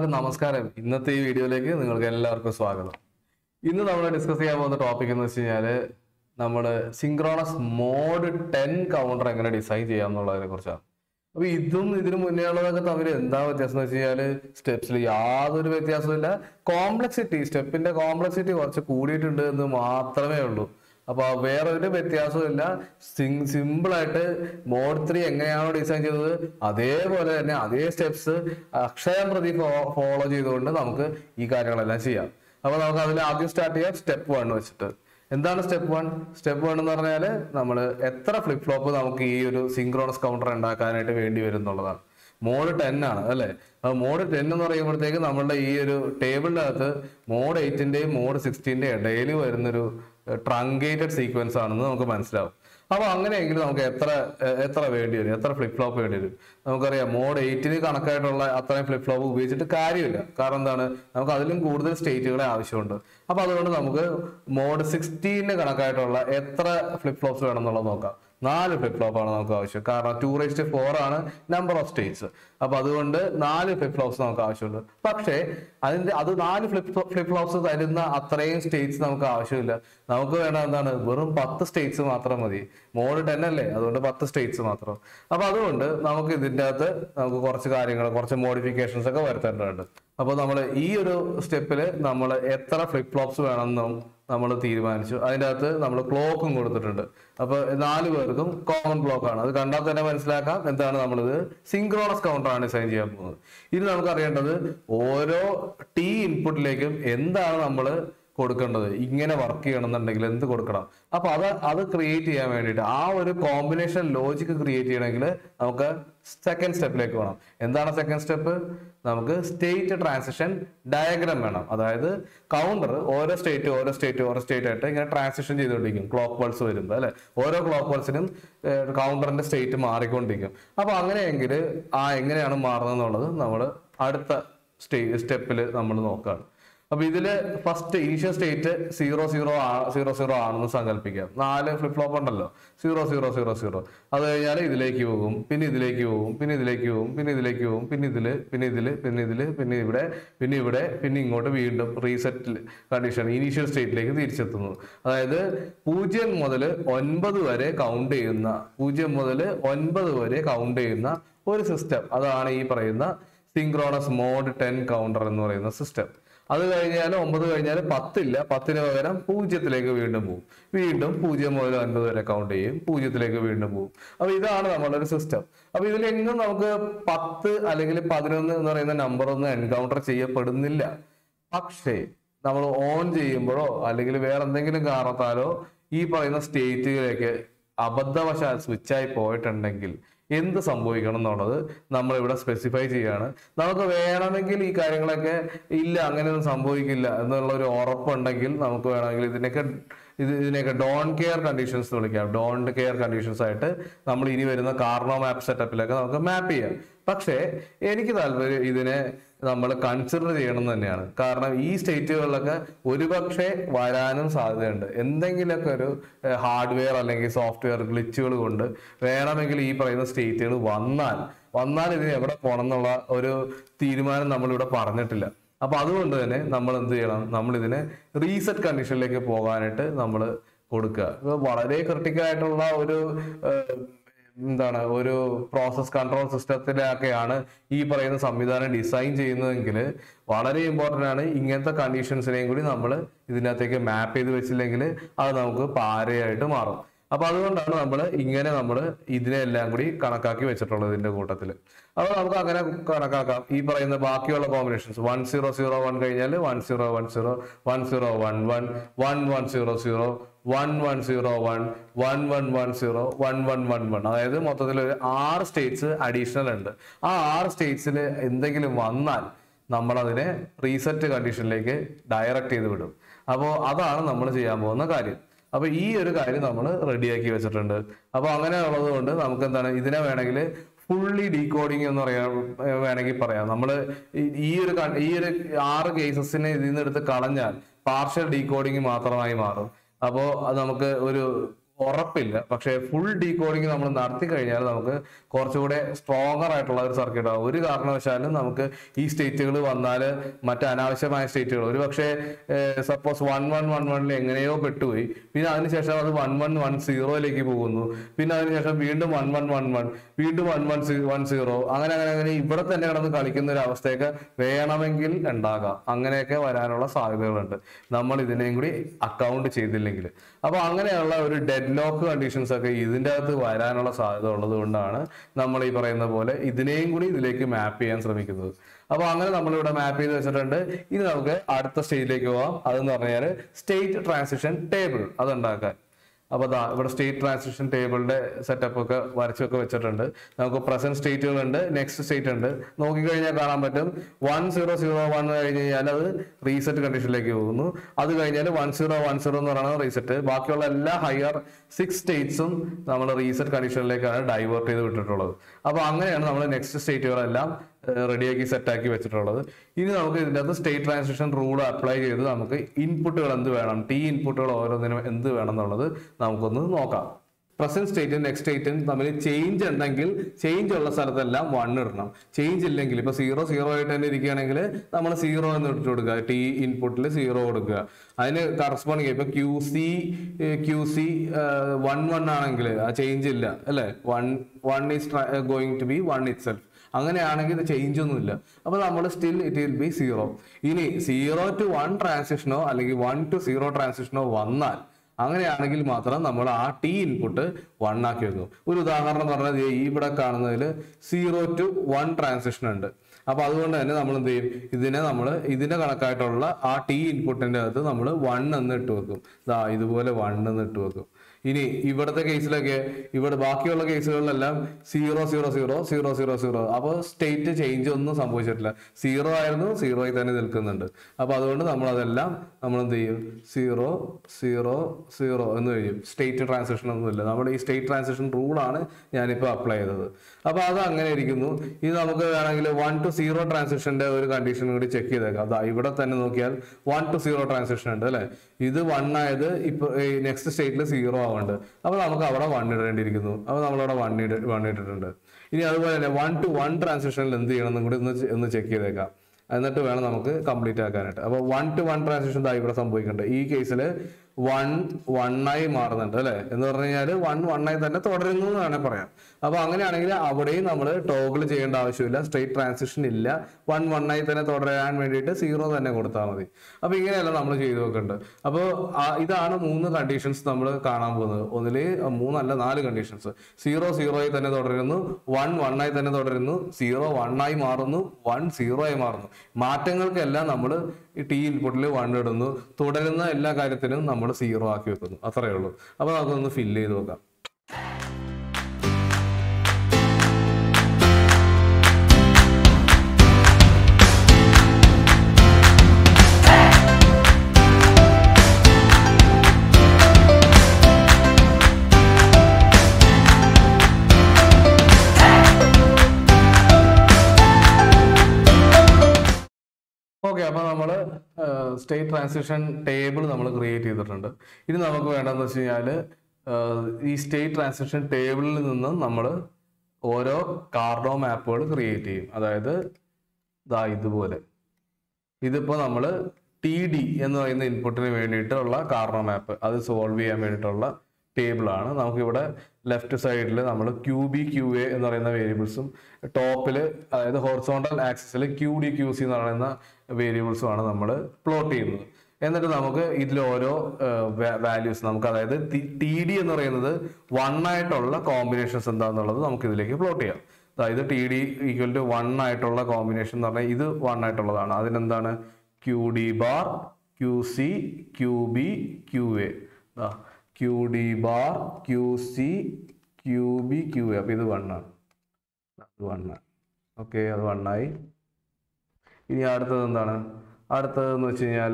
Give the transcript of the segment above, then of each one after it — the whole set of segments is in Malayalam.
എല്ലാവർക്കും നമസ്കാരം ഇന്നത്തെ ഈ വീഡിയോയിലേക്ക് നിങ്ങൾക്ക് എല്ലാവർക്കും സ്വാഗതം ഇന്ന് നമ്മൾ ഡിസ്കസ് ചെയ്യാൻ പോകുന്ന ടോപ്പിക് എന്ന് വെച്ച് കഴിഞ്ഞാല് നമ്മൾ സിങ്ക്രോണസ് മോഡ് ടെൻ കൗണ്ടർ എങ്ങനെ ഡിസൈൻ ചെയ്യാം എന്നുള്ളതിനെ കുറിച്ചാണ് അപ്പൊ ഇതും ഇതിനു മുന്നേ ഉള്ളതൊക്കെ തമ്മിൽ എന്താ വ്യത്യാസം എന്ന് വെച്ച് കഴിഞ്ഞാല് സ്റ്റെപ്സിൽ യാതൊരു വ്യത്യാസമില്ല കോംപ്ലക്സിറ്റി സ്റ്റെപ്പിന്റെ കോംപ്ലക്സിറ്റി കുറച്ച് കൂടിയിട്ടുണ്ട് എന്ന് മാത്രമേ ഉള്ളൂ അപ്പൊ വേറെ ഒരു വ്യത്യാസവും ഇല്ല സിമ്പിൾ ആയിട്ട് മോഡ് ത്രീ എങ്ങനെയാണോ ഡിസൈൻ ചെയ്തത് അതേപോലെ തന്നെ അതേ സ്റ്റെപ്സ് അക്ഷരം പ്രതി ഫോളോ ചെയ്തുകൊണ്ട് നമുക്ക് ഈ കാര്യങ്ങളെല്ലാം ചെയ്യാം അപ്പൊ നമുക്ക് അതിൽ ആദ്യം സ്റ്റാർട്ട് ചെയ്യാം സ്റ്റെപ്പ് വൺ വെച്ചിട്ട് എന്താണ് സ്റ്റെപ്പ് വൺ സ്റ്റെപ്പ് വൺ എന്ന് പറഞ്ഞാൽ നമ്മൾ എത്ര ഫ്ലിപ്പ് ഫ്ലോപ്പ് നമുക്ക് ഈ ഒരു സിങ്ക്രോണസ് കൗണ്ടർ ഉണ്ടാക്കാനായിട്ട് വേണ്ടി വരും എന്നുള്ളതാണ് മോഡ് ടെൻ ആണ് അല്ലെ അപ്പൊ മോഡ് ടെൻ എന്ന് പറയുമ്പോഴത്തേക്ക് നമ്മളുടെ ഈ ഒരു ടേബിളിന്റെ അകത്ത് മോഡ് എയ്റ്റിന്റെയും മോഡ് സിക്സ്റ്റീന്റെയും ഇടയിൽ വരുന്നൊരു ട്രങ്കേറ്റഡ് സീക്വൻസ് ആണെന്ന് നമുക്ക് മനസ്സിലാവും അപ്പൊ അങ്ങനെയെങ്കിൽ നമുക്ക് എത്ര എ- എത്ര വേണ്ടി വരും എത്ര ഫ്ലിപ്പ് ഫ്ലോപ്പ് വേണ്ടി വരും നമുക്കറിയാം മോഡ് എയ്റ്റിന് കണക്കായിട്ടുള്ള അത്രയും ഫ്ലിപ്പ് ഫ്ലോപ്പ് ഉപയോഗിച്ചിട്ട് കാര്യമില്ല കാരണം എന്താണ് നമുക്ക് അതിലും കൂടുതൽ സ്റ്റേറ്റുകളെ ആവശ്യമുണ്ട് അപ്പൊ അതുകൊണ്ട് നമുക്ക് മോഡ് സിക്സ്റ്റീന് കണക്കായിട്ടുള്ള എത്ര ഫ്ലിപ്പ് ഫ്ലോപ്സ് വേണം എന്നുള്ളത് നോക്കാം നാല് ഫ്ലിപ്പ് ഫ്ലോപ്പ് ആണ് നമുക്ക് ആവശ്യം കാരണം ടു റേസ്റ്റ് ഫോർ ആണ് നമ്പർ ഓഫ് സ്റ്റേറ്റ്സ് അപ്പൊ അതുകൊണ്ട് നാല് ഫ്ലിപ്പ് ഫ്ലോപ്സ് നമുക്ക് ആവശ്യമുണ്ട് പക്ഷേ അതിന്റെ അത് നാല് ഫ്ലിപ്പ് ഫ്ലിപ്പ് ഫ്ലോപ്സ് തരുന്ന അത്രയും സ്റ്റേറ്റ്സ് നമുക്ക് ആവശ്യമില്ല നമുക്ക് വേണ്ട എന്താണ് വെറും പത്ത് സ്റ്റേറ്റ്സ് മാത്രം മതി മോഡ് ടെൻ അല്ലേ അതുകൊണ്ട് പത്ത് സ്റ്റേറ്റ്സ് മാത്രം അപ്പൊ അതുകൊണ്ട് നമുക്ക് ഇതിന്റെ അകത്ത് നമുക്ക് കുറച്ച് കാര്യങ്ങൾ കുറച്ച് മോഡിഫിക്കേഷൻസ് ഒക്കെ വരുത്തേണ്ടതുണ്ട് അപ്പോൾ നമ്മൾ ഈ ഒരു സ്റ്റെപ്പിൽ നമ്മൾ എത്ര ഫ്ലിപ്പ് ഫ്ലോപ്സ് വേണമെന്നും നമ്മൾ തീരുമാനിച്ചു അതിൻ്റെ അകത്ത് നമ്മൾ ക്ലോക്കും കൊടുത്തിട്ടുണ്ട് അപ്പൊ നാല് പേർക്കും കോമൺ ക്ലോക്ക് ആണ് അത് കണ്ടാൽ തന്നെ മനസ്സിലാക്കാം എന്താണ് നമ്മളിത് സിങ്ക്രോണസ് കൗണ്ടർ ആണ് ഡിസൈൻ ചെയ്യാൻ പോകുന്നത് ഇനി നമുക്ക് അറിയേണ്ടത് ഓരോ ടി ഇൻപുട്ടിലേക്കും എന്താണ് നമ്മൾ കൊടുക്കേണ്ടത് ഇങ്ങനെ വർക്ക് ചെയ്യണമെന്നുണ്ടെങ്കിൽ എന്ത് കൊടുക്കണം അപ്പൊ അത് അത് ക്രിയേറ്റ് ചെയ്യാൻ വേണ്ടിയിട്ട് ആ ഒരു കോമ്പിനേഷൻ ലോജിക്ക് ക്രിയേറ്റ് ചെയ്യണമെങ്കിൽ നമുക്ക് സെക്കൻഡ് സ്റ്റെപ്പിലേക്ക് വേണം എന്താണ് സെക്കൻഡ് സ്റ്റെപ്പ് നമുക്ക് സ്റ്റേറ്റ് ട്രാൻസിഷൻ ഡയഗ്രാം വേണം അതായത് കൗണ്ടർ ഓരോ സ്റ്റേറ്റ് ഓരോ സ്റ്റേറ്റ് ഓരോ സ്റ്റേറ്റ് ആയിട്ട് ഇങ്ങനെ ട്രാൻസിഷൻ ചെയ്തുകൊണ്ടിരിക്കും ക്ലോക്ക് പൾസ് വരുമ്പോൾ അല്ലെ ഓരോ ക്ലോക്ക് പൾസിനും കൗണ്ടറിന്റെ സ്റ്റേറ്റ് മാറിക്കൊണ്ടിരിക്കും അപ്പൊ അങ്ങനെയെങ്കിൽ ആ എങ്ങനെയാണ് മാറുന്നത് എന്നുള്ളത് നമ്മൾ അടുത്ത സ്റ്റേ സ്റ്റെപ്പിൽ നമ്മൾ നോക്കുകയാണ് അപ്പൊ ഇതില് first initial state zero zero zero zero ആണെന്ന് സങ്കല്പിക്കാം നാല് ഫ്ലിപ്പ് ഫ്ലോപ്പ് ഉണ്ടല്ലോ സീറോ സീറോ സീറോ സീറോ അത് കഴിഞ്ഞാൽ ഇതിലേക്ക് പോകും പിന്നെ ഇതിലേക്ക് പോകും പിന്നെ ഇതിലേക്ക് പോകും പിന്നെ ഇതിലേക്ക് പോകും പിന്നെ ഇതില് പിന്നെ ഇതില് പിന്നെ ഇതില് പിന്നെ ഇവിടെ പിന്നെ ഇവിടെ പിന്നെ ഇങ്ങോട്ട് വീണ്ടും റീസെറ്റ് കണ്ടീഷൻ ഇനീഷ്യൽ സ്റ്റേറ്റിലേക്ക് തിരിച്ചെത്തുന്നു അതായത് പൂജ്യം മുതൽ ഒൻപത് വരെ കൗണ്ട് ചെയ്യുന്ന പൂജ്യം മുതൽ ഒൻപത് വരെ കൗണ്ട് ചെയ്യുന്ന ഒരു സിസ്റ്റം അതാണ് ഈ പറയുന്ന സിങ്ക്രോണസ് മോഡ് ടെൻ കൗണ്ടർ എന്ന് പറയുന്ന സിസ്റ്റം അത് കഴിഞ്ഞാൽ ഒമ്പത് കഴിഞ്ഞാൽ പത്തില്ല പത്തിന് പകരം പൂജ്യത്തിലേക്ക് വീണ്ടും പോകും വീണ്ടും പൂജ്യം മുതൽ ഒൻപത് വരെ കൗണ്ട് ചെയ്യും പൂജ്യത്തിലേക്ക് വീണ്ടും പോകും അപ്പൊ ഇതാണ് നമ്മളുടെ ഒരു സിസ്റ്റം അപ്പൊ ഇതിലെങ്ങും നമുക്ക് പത്ത് അല്ലെങ്കിൽ പതിനൊന്ന് എന്ന് പറയുന്ന നമ്പർ ഒന്നും എൻകൗണ്ടർ ചെയ്യപ്പെടുന്നില്ല പക്ഷേ നമ്മൾ ഓൺ ചെയ്യുമ്പോഴോ അല്ലെങ്കിൽ വേറെ എന്തെങ്കിലും കാരണത്താലോ ഈ പറയുന്ന സ്റ്റേറ്റുകളിലേക്ക് അബദ്ധവശാൽ സ്വിച്ചായി പോയിട്ടുണ്ടെങ്കിൽ എന്ത് സംഭവിക്കണം എന്നുള്ളത് നമ്മൾ ഇവിടെ സ്പെസിഫൈ ചെയ്യാണ് നമുക്ക് വേണമെങ്കിൽ ഈ കാര്യങ്ങളൊക്കെ ഇല്ല അങ്ങനെയൊന്നും സംഭവിക്കില്ല എന്നുള്ള ഒരു ഉറപ്പുണ്ടെങ്കിൽ നമുക്ക് വേണമെങ്കിൽ ഇതിനൊക്കെ ഇത് ഇതിനെയൊക്കെ ഡോൺ കെയർ കണ്ടീഷൻസ് എന്ന് വിളിക്കാം ഡോണ്ട് കെയർ കണ്ടീഷൻസ് ആയിട്ട് നമ്മൾ ഇനി വരുന്ന കാർണോ മാപ്പ് സെറ്റപ്പിലൊക്കെ നമുക്ക് മാപ്പ് ചെയ്യാം പക്ഷേ എനിക്ക് താല്പര്യം ഇതിനെ നമ്മൾ കൺസിഡർ ചെയ്യണം എന്ന് തന്നെയാണ് കാരണം ഈ സ്റ്റേറ്റുകളിലൊക്കെ ഒരുപക്ഷെ വരാനും സാധ്യതയുണ്ട് എന്തെങ്കിലുമൊക്കെ ഒരു ഹാർഡ്വെയർ അല്ലെങ്കിൽ സോഫ്റ്റ്വെയർ ഗ്ലിച്ചുകൾ കൊണ്ട് വേണമെങ്കിൽ ഈ പറയുന്ന സ്റ്റേറ്റുകൾ വന്നാൽ വന്നാൽ ഇതിന് എവിടെ പോകണം എന്നുള്ള ഒരു തീരുമാനം നമ്മളിവിടെ പറഞ്ഞിട്ടില്ല അപ്പൊ അതുകൊണ്ട് തന്നെ നമ്മൾ എന്ത് ചെയ്യണം നമ്മൾ ഇതിനെ റീസെറ്റ് കണ്ടീഷനിലേക്ക് പോകാനായിട്ട് നമ്മൾ കൊടുക്കുക ഇത് വളരെ ക്രിട്ടിക്കൽ ആയിട്ടുള്ള ഒരു ഏഹ്, എന്താണ് ഒരു പ്രോസസ് കൺട്രോൾ സിസ്റ്റത്തിലൊക്കെയാണ് ഈ പറയുന്ന സംവിധാനം ഡിസൈൻ ചെയ്യുന്നതെങ്കിൽ വളരെ ഇമ്പോർട്ടൻ്റ് ആണ് ഇങ്ങനത്തെ കണ്ടീഷൻസിനെയും കൂടി നമ്മൾ ഇതിനകത്തേക്ക് മാപ്പ് ചെയ്ത് വെച്ചില്ലെങ്കിൽ അത് നമുക്ക് പാരയായിട്ട് മാറും അപ്പൊ അതുകൊണ്ടാണ് നമ്മൾ ഇങ്ങനെ നമ്മൾ ഇതിനെല്ലാം കൂടി കണക്കാക്കി വെച്ചിട്ടുള്ളത് ഇതിന്റെ കൂട്ടത്തിൽ അപ്പൊ നമുക്ക് അങ്ങനെ കണക്കാക്കാം ഈ പറയുന്ന ബാക്കിയുള്ള combinations one zero zero one കഴിഞ്ഞാൽ one zero one zero one zero one one one one zero zero one one zero one one one one zero one one one one അതായത് മൊത്തത്തിൽ ഒരു ആറ് സ്റ്റേറ്റ്സ് അഡീഷണൽ ഉണ്ട് ആ ആറ് സ്റ്റേറ്റ്സിൽ എന്തെങ്കിലും വന്നാൽ നമ്മൾ അതിനെ റീസെറ്റ് കണ്ടീഷനിലേക്ക് ഡയറക്റ്റ് ചെയ്ത് വിടും അപ്പോൾ അതാണ് നമ്മൾ ചെയ്യാൻ പോകുന്ന കാര്യം അപ്പൊ ഈ ഒരു കാര്യം നമ്മൾ റെഡിയാക്കി വെച്ചിട്ടുണ്ട് അപ്പൊ അങ്ങനെ ഉള്ളത് കൊണ്ട് നമുക്ക് എന്താണ് ഇതിനെ വേണമെങ്കിൽ ഫുള്ളി ഡീകോഡിങ് എന്ന് പറയാൻ ഏർ വേണമെങ്കിൽ പറയാം നമ്മൾ ഈ ഒരു കൺ- ഈ ഒരു ആറ് കേസസിനെ ഇതിൽ നിന്ന് എടുത്ത് കളഞ്ഞാൽ പാർഷ്യൽ ഡീകോഡിങ് മാത്രമായി മാറും അപ്പോൾ അത് നമുക്ക് ഒരു ഉറപ്പില്ല പക്ഷേ ഫുൾ ഡീകോഡിങ് നമ്മൾ നടത്തി കഴിഞ്ഞാൽ നമുക്ക് കുറച്ചുകൂടെ സ്ട്രോങ്ങർ ആയിട്ടുള്ള ഒരു സർക്യൂട്ട് ആവും ഒരു കാരണവശാലും നമുക്ക് ഈ സ്റ്റേറ്റുകൾ വന്നാൽ മറ്റ് അനാവശ്യമായ സ്റ്റേറ്റുകൾ ഒരു പക്ഷേ സപ്പോസ് വൺ വൺ വൺ വണ്ണിൽ എങ്ങനെയോ പെട്ടുപോയി പിന്നെ അതിനുശേഷം അത് വൺ വൺ വൺ സീറോയിലേക്ക് പോകുന്നു പിന്നെ അതിനുശേഷം വീണ്ടും വൺ വൺ വൺ വൺ വീണ്ടും വൺ വൺ വൺ സീറോ അങ്ങനെ അങ്ങനെ അങ്ങനെ ഇവിടെ തന്നെ കിടന്ന് കളിക്കുന്ന ഒരു അവസ്ഥയൊക്കെ വേണമെങ്കിൽ ഉണ്ടാകാം അങ്ങനെയൊക്കെ വരാനുള്ള സാധ്യതകളുണ്ട് നമ്മൾ ഇതിനെയും കൂടി അക്കൗണ്ട് ചെയ്തില്ലെങ്കിൽ അപ്പൊ അങ്ങനെയുള്ള ഒരു ഡെഡ് ലോക്ക് കണ്ടീഷൻസ് ഒക്കെ ഇതിൻ്റെ അകത്ത് വരാനുള്ള സാധ്യത ഉള്ളത് കൊണ്ടാണ് നമ്മൾ ഈ പറയുന്ന പോലെ ഇതിനെയും കൂടി ഇതിലേക്ക് മാപ്പ് ചെയ്യാൻ ശ്രമിക്കുന്നത് അപ്പൊ അങ്ങനെ നമ്മളിവിടെ മാപ്പ് ചെയ്ത് വെച്ചിട്ടുണ്ട് ഇനി നമുക്ക് അടുത്ത സ്റ്റേജിലേക്ക് പോവാം അതെന്ന് പറഞ്ഞാൽ സ്റ്റേറ്റ് ട്രാൻസിഷൻ ടേബിൾ അത് ഉണ്ടാക്കാൻ അപ്പൊ ദാ ഇവിടെ സ്റ്റേറ്റ് ട്രാൻസിഷൻ ടേബിളിന്റെ സെറ്റപ്പ് ഒക്കെ വരച്ചൊക്കെ വെച്ചിട്ടുണ്ട് നമുക്ക് പ്രസന്റ് സ്റ്റേറ്റുകളുണ്ട് നെക്സ്റ്റ് സ്റ്റേറ്റ് ഉണ്ട് നോക്കിക്കഴിഞ്ഞാൽ കാണാൻ പറ്റും വൺ സീറോ സീറോ വൺ കഴിഞ്ഞ് കഴിഞ്ഞാൽ അത് റീസെറ്റ് കണ്ടീഷനിലേക്ക് പോകുന്നു അത് കഴിഞ്ഞാൽ വൺ സീറോ വൺ സീറോ എന്ന് പറയുന്നത് റീസെറ്റ് ബാക്കിയുള്ള എല്ലാ ഹയർ സിക്സ് സ്റ്റേറ്റ്സും നമ്മൾ റീസെറ്റ് കണ്ടീഷനിലേക്കാണ് ഡൈവേർട്ട് ചെയ്ത് വിട്ടിട്ടുള്ളത് അപ്പൊ അങ്ങനെയാണ് നമ്മൾ നെക്സ്റ്റ് സ്റ്റേറ്റുകളെല്ലാം റെഡിയാക്കി സെറ്റാക്കി വെച്ചിട്ടുള്ളത് ഇനി നമുക്ക് ഇതിൻ്റെ അകത്ത് സ്റ്റേറ്റ് ട്രാൻസിഷൻ റൂൾ അപ്ലൈ ചെയ്ത് നമുക്ക് ഇൻപുട്ടുകൾ എന്ത് വേണം ടി ഇൻപുട്ടുകൾ ഓരോന്നിനും എന്ത് വേണം എന്നുള്ളത് നമുക്കൊന്ന് നോക്കാം പ്രസന്റ് സ്റ്റേറ്റും നെക്സ്റ്റ് സ്റ്റേറ്റും തമ്മിൽ ചേഞ്ച് ഉണ്ടെങ്കിൽ ചേഞ്ച് ഉള്ള സ്ഥലത്തെല്ലാം വൺ ഇടണം ചേഞ്ച് ഇല്ലെങ്കിൽ ഇപ്പൊ സീറോ സീറോ ആയിട്ട് തന്നെ ഇരിക്കുകയാണെങ്കിൽ നമ്മൾ സീറോ എന്ന് ഇട്ട് കൊടുക്കുക ടി ഇൻപുട്ടിൽ സീറോ കൊടുക്കുക അതിന് കറസ്പോണ്ടിങ് ഇപ്പൊ Q C Q C one one ആണെങ്കിൽ ആ ചേഞ്ച് ഇല്ല അല്ലെ one one is going to be one itself അങ്ങനെയാണെങ്കിൽ ഇത് ചേഞ്ച് ഒന്നുമില്ല അപ്പൊ നമ്മൾ still it will be zero ഇനി സീറോ ടു വൺ ട്രാൻസിഷനോ അല്ലെങ്കിൽ വൺ ടു സീറോ ട്രാൻസിഷനോ വന്നാൽ അങ്ങനെയാണെങ്കിൽ മാത്രം നമ്മൾ ആ ടി ഇൻപുട്ട് വൺ ആക്കി വെക്കും ഒരു ഉദാഹരണം പറഞ്ഞാൽ ദേ ഈ ഇവിടെ കാണുന്നതിൽ സീറോ ടു വൺ ട്രാൻസിഷൻ ഉണ്ട് അപ്പൊ അതുകൊണ്ട് തന്നെ നമ്മൾ എന്ത് ചെയ്യും ഇതിനെ നമ്മൾ ഇതിന്റെ കണക്കായിട്ടുള്ള ആ ടി ഇൻപുട്ടിന്റെ അകത്ത് നമ്മൾ വൺ എന്ന് ഇട്ട് വെക്കും ദാ ഇതുപോലെ വൺ എന്ന് ഇട്ട് വെക്കും ഇനി ഇവിടുത്തെ കേസിലൊക്കെ ഇവിടെ ബാക്കിയുള്ള കേസുകളിലെല്ലാം zero zero zero zero zero zero അപ്പോൾ സ്റ്റേറ്റ് ചേഞ്ച് ഒന്നും സംഭവിച്ചിട്ടില്ല സീറോ ആയിരുന്നു സീറോയിൽ തന്നെ നിൽക്കുന്നുണ്ട് അപ്പോൾ അതുകൊണ്ട് നമ്മൾ അതെല്ലാം നമ്മൾ എന്ത് ചെയ്യും സീറോ സീറോ സീറോ എന്ന് കഴിയും സ്റ്റേറ്റ് ട്രാൻസിഷൻ ഒന്നുമില്ല നമ്മുടെ ഈ സ്റ്റേറ്റ് ട്രാൻസിഷൻ റൂളാണ് ഞാനിപ്പോൾ അപ്ലൈ ചെയ്തത് അപ്പോൾ അത് അങ്ങനെ ഇരിക്കുന്നു ഇത് നമുക്ക് വേണമെങ്കിൽ വൺ ടു സീറോ ട്രാൻസിഷന്റെ ഒരു കണ്ടീഷൻ കൂടി ചെക്ക് ചെയ്തേക്കാം അതാ ഇവിടെ തന്നെ നോക്കിയാൽ വൺ ടു സീറോ ട്രാൻസിഷൻ ഉണ്ട് അല്ലെ ഇത് വൺ ആയത് ഇപ്പൊ നെക്സ്റ്റ് സ്റ്റേറ്റിൽ സീറോ ആവുന്നുണ്ട് അപ്പൊ നമുക്ക് അവിടെ വൺ ഇടേണ്ടിയിരിക്കുന്നു അപ്പൊ നമ്മളവിടെ വൺ ഇട വൺ ഇട്ടിട്ടുണ്ട് ഇനി അതുപോലെ തന്നെ വൺ ടു വൺ ട്രാൻസിഷനിൽ എന്ത് ചെയ്യണം എന്നും കൂടി ഒന്ന് ചെ- ഒന്ന് ചെക്ക് ചെയ്തേക്കാം എന്നിട്ട് വേണം നമുക്ക് കംപ്ലീറ്റ് ആക്കാനായിട്ട് അപ്പോൾ വൺ ടു വൺ ട്രാൻസാക്ഷൻ ഇതാ ഇവിടെ സംഭവിക്കുന്നുണ്ട് ഈ കേസിൽ വൺ വൺ ആയി മാറുന്നുണ്ട് അല്ലെ എന്ന് പറഞ്ഞു കഴിഞ്ഞാൽ വൺ വൺ ആയി തന്നെ തുടരുന്നു എന്ന് വേണേൽ പറയാം അപ്പൊ അങ്ങനെയാണെങ്കിൽ അവിടെയും നമ്മൾ ടോഗിൾ ചെയ്യേണ്ട ആവശ്യമില്ല സ്ട്രേറ്റ് ട്രാൻസിഷൻ ഇല്ല വൺ വൺ ആയി തന്നെ തുടരാൻ വേണ്ടിയിട്ട് സീറോ തന്നെ കൊടുത്താൽ മതി അപ്പൊ ഇങ്ങനെയല്ല നമ്മൾ ചെയ്തു നോക്കേണ്ടത് അപ്പോൾ ഇതാണ് മൂന്ന് കണ്ടീഷൻസ് നമ്മൾ കാണാൻ പോകുന്നത് ഒന്നില് മൂന്നല്ല നാല് കണ്ടീഷൻസ് സീറോ സീറോ ആയി തന്നെ തുടരുന്നു വൺ വൺ ആയി തന്നെ തുടരുന്നു സീറോ വൺ ആയി മാറുന്നു വൺ സീറോ ആയി മാറുന്നു മാറ്റങ്ങൾക്കെല്ലാം നമ്മൾ ഈ ടി ഇൻപുട്ടിൽ വൺ ഇടുന്നു തുടരുന്ന എല്ലാ കാര്യത്തിനും നമ്മൾ സീറോ ആക്കി വെക്കുന്നു അത്രയേ ഉള്ളൂ അപ്പൊ നമുക്കൊന്ന് ഫില്ല് ചെയ്ത് നോക്കാം ഓക്കെ അപ്പൊ നമ്മൾ സ്റ്റേറ്റ് ട്രാൻസിഷൻ ടേബിൾ നമ്മൾ ക്രിയേറ്റ് ചെയ്തിട്ടുണ്ട് ഇനി നമുക്ക് വേണ്ടതെന്ന് വെച്ച് കഴിഞ്ഞാൽ ഈ സ്റ്റേറ്റ് ട്രാൻസിഷൻ ടേബിളിൽ നിന്ന് നമ്മൾ ഓരോ കാർഡോ മാപ്പുകൾ ക്രിയേറ്റ് ചെയ്യും അതായത് ദാ ഇതുപോലെ ഇതിപ്പോൾ നമ്മൾ ടി ഡി എന്ന് പറയുന്ന ഇൻപുട്ടിന് വേണ്ടിയിട്ടുള്ള കാർണോ മാപ്പ് അത് സോൾവ് ചെയ്യാൻ വേണ്ടിയിട്ടുള്ള ടേബിളാണ് നമുക്കിവിടെ ലെഫ്റ്റ് സൈഡിൽ നമ്മൾ ക്യൂ ബി ക്യൂ എ എന്ന് പറയുന്ന വേരിയബിൾസും ടോപ്പിൽ അതായത് ഹോറിസോണ്ടൽ ആക്സിസിൽ ക്യൂ ഡി ക്യൂ സി എന്ന് പറയുന്ന വേരിയബിൾസും ആണ് നമ്മൾ പ്ലോട്ട് ചെയ്യുന്നത് എന്നിട്ട് നമുക്ക് ഇതിൽ ഓരോ വാല്യൂസ് നമുക്ക് അതായത് ടി ഡി എന്ന് പറയുന്നത് വൺ ആയിട്ടുള്ള കോമ്പിനേഷൻസ് എന്താണെന്നുള്ളത് നമുക്ക് ഇതിലേക്ക് പ്ലോട്ട് ചെയ്യാം അതായത് T D equal to one ആയിട്ടുള്ള കോമ്പിനേഷൻ എന്ന് പറഞ്ഞാൽ ഇത് വൺ ആയിട്ടുള്ളതാണ് അതിനെന്താണ് Q D bar Q C Q B Q A Q D bar Q C Q B Q A അപ്പോൾ ഇത് വണ്ണാണ് അത് വണ്ണാണ് ഓക്കെ അത് വണ്ണായി ഇനി അടുത്തത് എന്താണ് അടുത്തതെന്ന് വെച്ച് കഴിഞ്ഞാൽ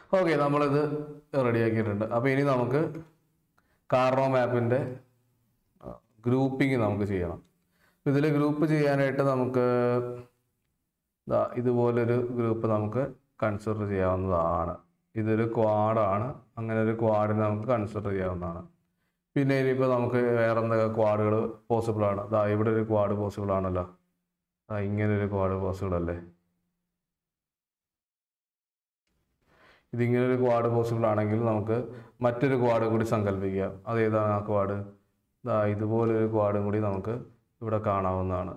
ഓക്കെ നമ്മളിത് റെഡിയാക്കിയിട്ടുണ്ട് അപ്പോൾ ഇനി നമുക്ക് കാർണോ മാപ്പിൻ്റെ ഗ്രൂപ്പിംഗ് നമുക്ക് ചെയ്യണം ഇതിൽ ഗ്രൂപ്പ് ചെയ്യാനായിട്ട് നമുക്ക് ദാ ഇതുപോലൊരു ഗ്രൂപ്പ് നമുക്ക് കൺസിഡർ ചെയ്യാവുന്നതാണ് ഇതൊരു ക്വാഡാണ് അങ്ങനെ ഒരു ക്വാഡിനെ നമുക്ക് കൺസിഡർ ചെയ്യാവുന്നതാണ് പിന്നെ ഇനിയിപ്പോൾ നമുക്ക് വേറെ എന്തൊക്കെ ക്വാഡുകൾ പോസിബിൾ ആണ് ദാ ഇവിടെ ഒരു ക്വാഡ് പോസിബിൾ ആണല്ലോ ആ ഇങ്ങനെ ഒരു ക്വാഡ് പോസിബിൾ അല്ലേ ഇതിങ്ങനെ ഒരു ക്വാഡ് പോസിബിൾ ആണെങ്കിൽ നമുക്ക് മറ്റൊരു ക്വാഡ് കൂടി സങ്കല്പിക്കാം അതേതാണ് ആ ക്വാഡ് ദാ ഇതുപോലൊരു ക്വാഡും കൂടി നമുക്ക് ഇവിടെ കാണാവുന്നതാണ്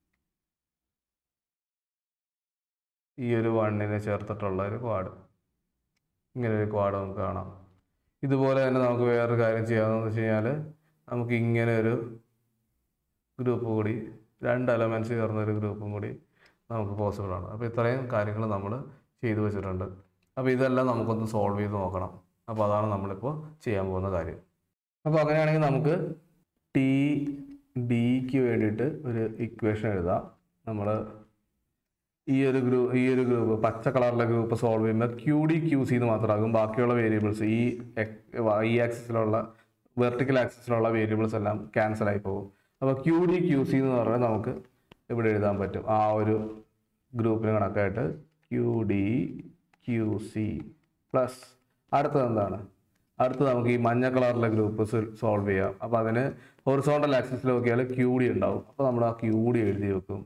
ഈ ഒരു വണ്ണിനെ ചേർത്തിട്ടുള്ള ഒരു ക്വാഡ് ഇങ്ങനെ ഒരു ക്വാഡ് നമുക്ക് കാണാം ഇതുപോലെ തന്നെ നമുക്ക് വേറൊരു കാര്യം ചെയ്യാമെന്ന് വെച്ച് കഴിഞ്ഞാൽ നമുക്ക് ഇങ്ങനെ ഒരു ഗ്രൂപ്പ് കൂടി രണ്ട് എലമെൻറ്റ്സ് ചേർന്ന ഒരു ഗ്രൂപ്പും കൂടി നമുക്ക് പോസിബിൾ ആണ് അപ്പോൾ ഇത്രയും കാര്യങ്ങൾ നമ്മൾ ചെയ്തു വെച്ചിട്ടുണ്ട് അപ്പോൾ ഇതെല്ലാം നമുക്കൊന്ന് സോൾവ് ചെയ്ത് നോക്കണം അപ്പോൾ അതാണ് നമ്മളിപ്പോൾ ചെയ്യാൻ പോകുന്ന കാര്യം അപ്പോൾ അങ്ങനെയാണെങ്കിൽ നമുക്ക് ടി ഡിക്ക് വേണ്ടിയിട്ട് ഒരു ഇക്വേഷൻ എഴുതാം നമ്മൾ ഈ ഒരു ഗ്രൂപ്പ് ഈ ഒരു ഗ്രൂപ്പ് പച്ച കളറിലെ ഗ്രൂപ്പ് സോൾവ് ചെയ്യുമ്പോൾ ക്യൂ ഡി ക്യൂ സി എന്ന് മാത്രമാകും ബാക്കിയുള്ള വേരിയബിൾസ് ഈ ഈ ആക്സിസിലുള്ള വെർട്ടിക്കൽ ആക്സിസിലുള്ള വേരിയബിൾസ് എല്ലാം ക്യാൻസൽ ആയി പോകും അപ്പോൾ ക്യൂ ഡി ക്യൂ സി എന്ന് പറഞ്ഞാൽ നമുക്ക് ഇവിടെ എഴുതാൻ പറ്റും ആ ഒരു ഗ്രൂപ്പിന് കണക്കായിട്ട് Q D Q C plus അടുത്തത് എന്താണ് അടുത്ത് നമുക്ക് ഈ മഞ്ഞ കളറിലെ ഗ്രൂപ്പ് സോൾവ് ചെയ്യാം അപ്പോൾ അതിന് ഹൊറിസോണ്ടൽ ആക്സിസിൽ നോക്കിയാൽ ക്യൂ ഡി ഉണ്ടാവും അപ്പോൾ നമ്മൾ ആ ക്യൂ ഡി എഴുതി വെക്കും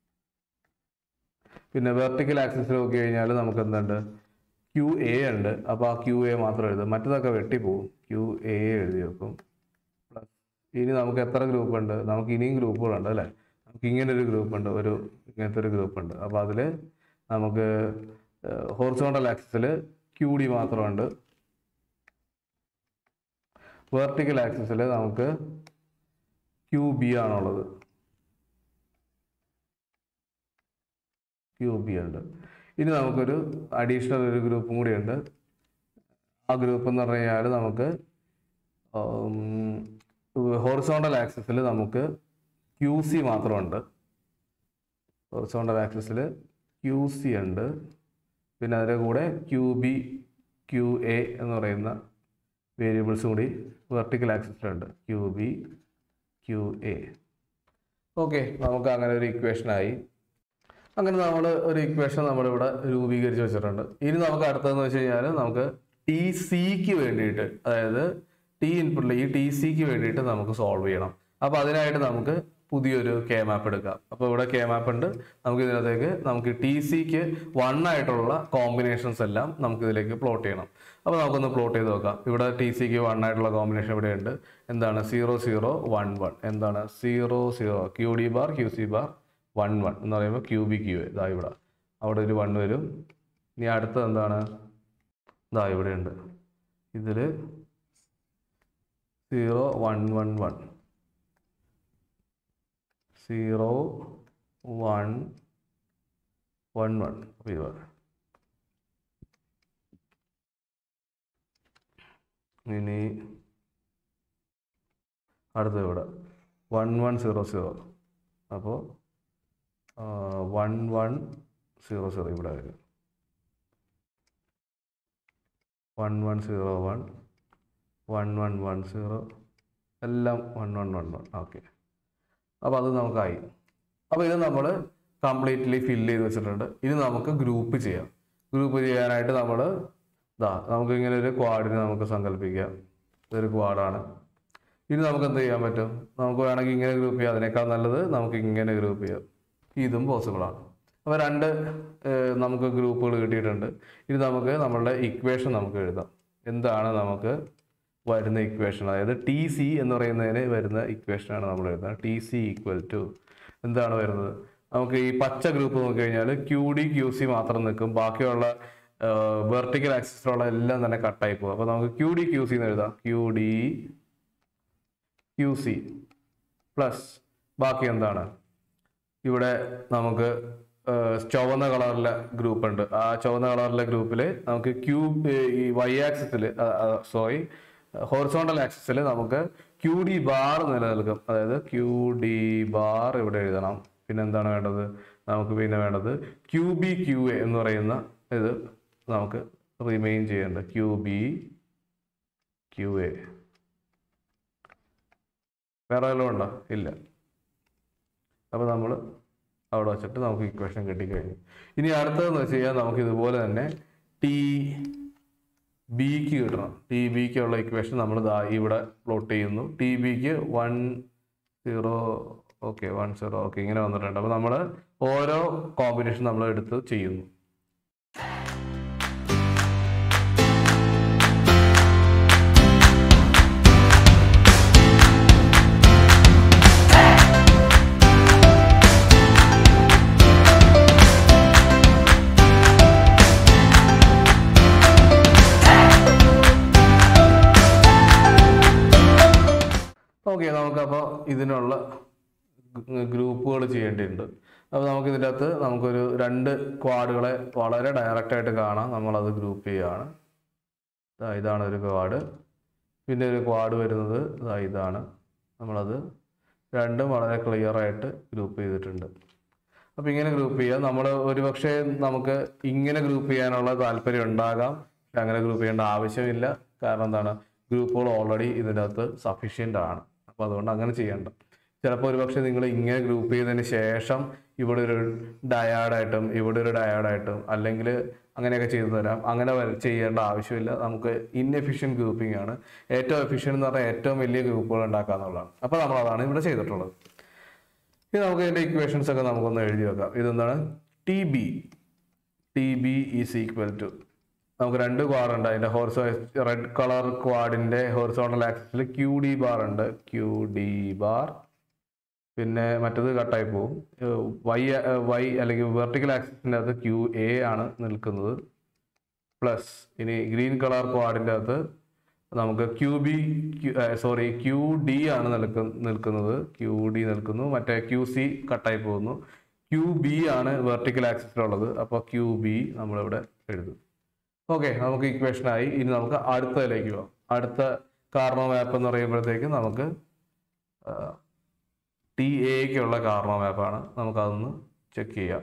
പിന്നെ വെർട്ടിക്കൽ ആക്സിസിൽ നോക്കി കഴിഞ്ഞാൽ നമുക്ക് എന്തുണ്ട് ക്യു എ ഉണ്ട് അപ്പോൾ ആ ക്യു എ മാത്രം എഴുതും മറ്റതൊക്കെ വെട്ടിപ്പോവും ക്യു എ എഴുതി വെക്കും പ്ലസ് ഇനി നമുക്ക് എത്ര ഗ്രൂപ്പ് ഉണ്ട് നമുക്ക് ഇനിയും ഗ്രൂപ്പുകളുണ്ട് അല്ലേ നമുക്ക് ഇങ്ങനെ ഒരു ഗ്രൂപ്പ് ഉണ്ട് ഒരു ഇങ്ങനത്തെ ഒരു ഗ്രൂപ്പ് ഉണ്ട് അപ്പോൾ അതിൽ നമുക്ക് ഹോറിസോണ്ടൽ ആക്സിസിൽ ക്യു ഡി മാത്രമുണ്ട് വെർട്ടിക്കൽ ആക്സിസിൽ നമുക്ക് ക്യു ബി ആണുള്ളത് ക്യൂ ബി ഉണ്ട് ഇനി നമുക്കൊരു അഡീഷണൽ ഒരു ഗ്രൂപ്പും കൂടി ഉണ്ട് ആ ഗ്രൂപ്പ് എന്ന് പറഞ്ഞു കഴിഞ്ഞാൽ നമുക്ക് ഹോറിസോണ്ടൽ ആക്സിസിൽ നമുക്ക് ക്യൂ സി മാത്രമുണ്ട് ഹോറിസോണ്ടൽ ആക്സിസിൽ ക്യൂ സി ഉണ്ട് പിന്നെ അതിൻ്റെ കൂടെ ക്യൂ ബി ക്യൂ എ എന്ന് പറയുന്ന വേരിയബിൾസ് കൂടി വെർട്ടിക്കൽ ആക്സിസിലുണ്ട് Q B Q A okay നമുക്ക് അങ്ങനെ ഒരു ഇക്വേഷനായി അങ്ങനെ നമ്മൾ ഒരു ഇക്വേഷൻ നമ്മളിവിടെ രൂപീകരിച്ച് വെച്ചിട്ടുണ്ട് ഇനി നമുക്ക് അടുത്തതെന്ന് വെച്ച് കഴിഞ്ഞാൽ നമുക്ക് ടി സിക്ക് വേണ്ടിയിട്ട് അതായത് ടി ഇൻപുട്ടിൽ ഈ ടി സിക്ക് വേണ്ടിയിട്ട് നമുക്ക് സോൾവ് ചെയ്യണം അപ്പോൾ അതിനായിട്ട് നമുക്ക് പുതിയൊരു കെ മാപ്പ് എടുക്കാം അപ്പോൾ ഇവിടെ കെ മാപ്പ് ഉണ്ട് നമുക്ക് ഇതിനകത്തേക്ക് നമുക്ക് ടി സിക്ക് വൺ ആയിട്ടുള്ള കോമ്പിനേഷൻസ് എല്ലാം നമുക്ക് ഇതിലേക്ക് പ്ലോട്ട് ചെയ്യണം അപ്പോൾ നമുക്കൊന്ന് പ്ലോട്ട് ചെയ്ത് നോക്കാം ഇവിടെ ടി സിക്ക് വൺ ആയിട്ടുള്ള കോമ്പിനേഷൻ ഇവിടെ ഉണ്ട് എന്താണ് സീറോ സീറോ വൺ വൺ എന്താണ് zero zero Q D bar Q C bar one one എന്ന് പറയുമ്പോൾ ക്യൂ ബി ക്യൂ ഇതാ ഇവിടെ അവിടെ ഒരു വൺ വരും ഇനി അടുത്തത് എന്താണ് ഇതാ ഇവിടെ ഉണ്ട് ഇതിൽ zero one one one zero one one one അപ്പോൾ ഇത് ഇനി അടുത്തത് ഇവിടെ വൺ വൺ സീറോ സീറോ അപ്പോൾ വൺ വൺ സീറോ സീറോ ഇവിടെ വരും one one zero one one one one zero എല്ലാം one one one one okay അപ്പോൾ അത് നമുക്കായി അപ്പോൾ ഇത് നമ്മൾ കംപ്ലീറ്റ്ലി ഫില്ല് ചെയ്ത് വെച്ചിട്ടുണ്ട് ഇനി നമുക്ക് ഗ്രൂപ്പ് ചെയ്യാം ഗ്രൂപ്പ് ചെയ്യാനായിട്ട് നമ്മൾ ഇതാ നമുക്ക് ഇങ്ങനെ ഒരു ക്വാഡിനെ നമുക്ക് സങ്കല്പിക്കാം ഇതൊരു ക്വാഡാണ് ഇനി നമുക്ക് എന്ത് ചെയ്യാൻ പറ്റും നമുക്ക് വേണമെങ്കിൽ ഇങ്ങനെ ഗ്രൂപ്പ് ചെയ്യാം അതിനേക്കാൾ നല്ലത് നമുക്ക് ഇങ്ങനെ ഗ്രൂപ്പ് ചെയ്യാം ഇതും പോസിബിൾ ആണ് അപ്പോൾ രണ്ട് ഏഹ്, നമുക്ക് ഗ്രൂപ്പുകൾ കിട്ടിയിട്ടുണ്ട് ഇനി നമുക്ക് നമ്മളുടെ ഇക്വേഷൻ നമുക്ക് എഴുതാം എന്താണ് നമുക്ക് വരുന്ന ഇക്വേഷൻ അതായത് ടി സി എന്ന് പറയുന്നതിന് വരുന്ന ഇക്വേഷനാണ് നമ്മൾ എഴുതുന്നത് ടി സി ഈക്വൽ ടു എന്താണ് വരുന്നത് നമുക്ക് ഈ പച്ച ഗ്രൂപ്പ് നോക്കി കഴിഞ്ഞാൽ ക്യൂ ഡി ക്യൂ സി മാത്രം നിൽക്കും ബാക്കിയുള്ള വെർട്ടിക്കൽ ആക്സിസിലുള്ള എല്ലാം തന്നെ കട്ടായി പോകും അപ്പോൾ നമുക്ക് ക്യൂ ഡി ക്യൂ സി എന്ന് എഴുതാം Q D Q C plus ബാക്കി എന്താണ് ഇവിടെ നമുക്ക് ആ, ചുവന്ന കളറിലെ ഗ്രൂപ്പ് ഉണ്ട് ആ ചുവന്ന കളറിലെ ഗ്രൂപ്പിൽ നമുക്ക് ക്യൂ ഈ വൈ ആക്സിസിൽ സോറി ഹോറിസോണ്ടൽ ആക്സിസിൽ നമുക്ക് ക്യൂ ഡി ബാർ നിലനിൽക്കും അതായത് ക്യൂ ഡി ബാർ ഇവിടെ എഴുതണം പിന്നെ എന്താണ് വേണ്ടത് നമുക്ക് പിന്നെ വേണ്ടത് ക്യൂ ബി ക്യൂ എ എന്ന് പറയുന്ന ഇത് നമുക്ക് റിമെയിൻ ചെയ്യേണ്ടത് ക്യൂ ബി ക്യൂ എ വേറെ വല്ലതും ഉണ്ടോ ഇല്ല അപ്പോൾ നമ്മൾ അവിടെ വെച്ചിട്ട് നമുക്ക് ഇക്വേഷൻ കിട്ടിക്കഴിഞ്ഞു ഇനി അടുത്തതെന്ന് വെച്ച് കഴിഞ്ഞാൽ നമുക്ക് ഇതുപോലെ തന്നെ ടി ബിക്ക് കിട്ടണം ടി ബിക്ക് ഉള്ള ഇക്വേഷൻ നമ്മൾ ദാ ഇവിടെ പ്ലോട്ട് ചെയ്യുന്നു ടി ബിക്ക് one zero okay one zero okay ഇങ്ങനെ വന്നിട്ടുണ്ട് അപ്പോൾ നമ്മൾ ഓരോ കോമ്പിനേഷൻ നമ്മൾ എടുത്ത് ചെയ്യുന്നു ഓക്കെ നമുക്കപ്പോൾ ഇതിനുള്ള ഗ്രൂപ്പുകൾ ചെയ്യേണ്ടിയിട്ടുണ്ട് അപ്പോൾ നമുക്ക് ഇതിൻ്റെ അകത്ത് നമുക്കൊരു രണ്ട് ക്വാഡുകളെ വളരെ ഡയറക്റ്റ് ആയിട്ട് കാണാം നമ്മളത് ഗ്രൂപ്പ് ചെയ്യുകയാണ് ദാ ഇതാണ് ഒരു ക്വാഡ് പിന്നെ ഒരു ക്വാഡ് വരുന്നത് ദാ ഇതാണ് നമ്മളത് രണ്ടും വളരെ ക്ലിയർ ആയിട്ട് ഗ്രൂപ്പ് ചെയ്തിട്ടുണ്ട് അപ്പോൾ ഇങ്ങനെ ഗ്രൂപ്പ് ചെയ്യുക നമ്മൾ ഒരുപക്ഷെ നമുക്ക് ഇങ്ങനെ ഗ്രൂപ്പ് ചെയ്യാനുള്ള താല്പര്യം ഉണ്ടാകാം പക്ഷെ അങ്ങനെ ഗ്രൂപ്പ് ചെയ്യേണ്ട ആവശ്യമില്ല കാരണം എന്താണ് ഗ്രൂപ്പുകൾ ഓൾറെഡി ഇതിൻ്റെ അകത്ത് സഫീഷ്യൻ്റ് ആണ് അപ്പോൾ അതുകൊണ്ട് അങ്ങനെ ചെയ്യേണ്ട ചിലപ്പോൾ ഒരുപക്ഷെ നിങ്ങൾ ഇങ്ങനെ ഗ്രൂപ്പ് ചെയ്തതിന് ശേഷം ഇവിടെ ഒരു ഡയാഡായിട്ടും ഇവിടെ ഒരു ഡയാഡായിട്ടും അല്ലെങ്കിൽ അങ്ങനെയൊക്കെ ചെയ്തു തരാം അങ്ങനെ വര- ചെയ്യേണ്ട ആവശ്യമില്ല നമുക്ക് ഇൻഎഫിഷ്യൻ ഗ്രൂപ്പിംഗ് ആണ് ഏറ്റവും എഫിഷ്യൻ എന്ന് പറഞ്ഞാൽ ഏറ്റവും വലിയ ഗ്രൂപ്പുകൾ ഉണ്ടാക്കുക എന്നുള്ളതാണ് അപ്പോൾ നമ്മൾ അതാണ് ഇവിടെ ചെയ്തിട്ടുള്ളത് ഇനി നമുക്ക് ഇതിന്റെ ഇക്വേഷൻസ് ഒക്കെ നമുക്കൊന്ന് എഴുതി വെക്കാം ഇതെന്താണ് T B T B is equal to നമുക്ക് രണ്ട് ക്വാഡ് ഉണ്ട് അതിന്റെ ഹോർസോ റെഡ് കളർ ക്വാഡിന്റെ ഹോർസോണ്ടൽ ആക്സിസിൽ ക്യൂ ഡി ബാർ ഉണ്ട് ക്യൂ ഡി ബാർ പിന്നെ മറ്റത് കട്ടായി പോകും വൈ വൈ അല്ലെങ്കിൽ വെർട്ടിക്കൽ ആക്സിസിന്റെ അകത്ത് ക്യൂ എ ആണ് നിൽക്കുന്നത് പ്ലസ് ഇനി ഗ്രീൻ കളർ ക്വാഡിന്റെ അകത്ത് നമുക്ക് Q B sorry Q D ആണ് നിൽക്ക നിൽക്കുന്നത് ക്യൂ ഡി നിൽക്കുന്നു മറ്റേ ക്യൂ സി കട്ടായി പോകുന്നു ക്യൂ ബി ആണ് വെർട്ടിക്കൽ ആക്സിസിലുള്ളത് അപ്പോൾ ക്യൂ ബി നമ്മളിവിടെ എഴുതും ഓക്കെ നമുക്ക് ഇക്വേഷൻ ആയി ഇനി നമുക്ക് അടുത്തതിലേക്ക് പോവാം അടുത്ത കാർണോ മാപ്പ് എന്ന് പറയുമ്പോഴത്തേക്ക് നമുക്ക് ടി എക്കുള്ള കാർണോ മാപ്പാണ് നമുക്കതൊന്ന് ചെക്ക് ചെയ്യാം